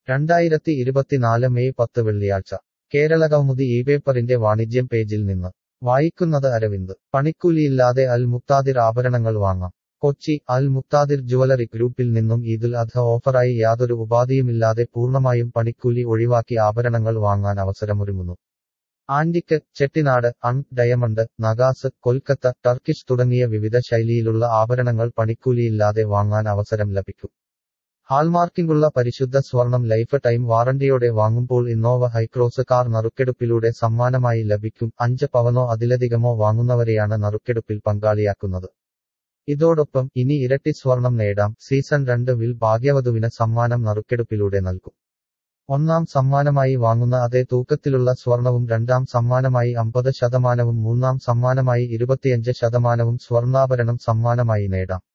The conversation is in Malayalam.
രണ്ടായിരത്തി ഇരുപത്തിനാല് മെയ് പത്ത് വെള്ളിയാഴ്ച കേരള കൗമുദി ഈ പേപ്പറിന്റെ വാണിജ്യം പേജിൽ നിന്ന് വായിക്കുന്നത് അരവിന്ദ് പണിക്കൂലിയില്ലാതെ അൽ മുക്താദിർ ആഭരണങ്ങൾ വാങ്ങാം കൊച്ചി അൽ മുക്താദിർ ജുവലറി ഗ്രൂപ്പിൽ നിന്നും ഈദുൽ അധ ഓഫറായി യാതൊരു ഉപാധിയുമില്ലാതെ പൂർണ്ണമായും പണിക്കൂലി ഒഴിവാക്കി ആഭരണങ്ങൾ വാങ്ങാൻ അവസരമൊരുങ്ങുന്നു ആന്റിക്ക് ചെട്ടിനാട് അൺ ഡയമണ്ട് നഗാസ് കൊൽക്കത്ത ടർക്കിഷ് തുടങ്ങിയ വിവിധ ശൈലിയിലുള്ള ആഭരണങ്ങൾ പണിക്കൂലിയില്ലാതെ വാങ്ങാൻ അവസരം ലഭിക്കും ഹാൾമാർക്കിംഗുള്ള പരിശുദ്ധ സ്വർണം ലൈഫ് ടൈം വാറണ്ടിയോടെ വാങ്ങുമ്പോൾ ഇന്നോവ ഹൈക്രോസ് കാർ നറുക്കെടുപ്പിലൂടെ സമ്മാനമായി ലഭിക്കും അഞ്ച് പവനോ അതിലധികമോ വാങ്ങുന്നവരെയാണ് നറുക്കെടുപ്പിൽ പങ്കാളിയാക്കുന്നത് ഇതോടൊപ്പം ഇനി ഇരട്ടി സ്വർണം നേടാം സീസൺ രണ്ട് വിൽ ഭാഗ്യവധുവിന് സമ്മാനം നറുക്കെടുപ്പിലൂടെ നൽകും ഒന്നാം സമ്മാനമായി വാങ്ങുന്ന അതേ തൂക്കത്തിലുള്ള സ്വർണവും രണ്ടാം സമ്മാനമായി അമ്പത് ശതമാനവും മൂന്നാം സമ്മാനമായി ഇരുപത്തിയഞ്ച് ശതമാനവും സ്വർണ്ണാഭരണം സമ്മാനമായി നേടാം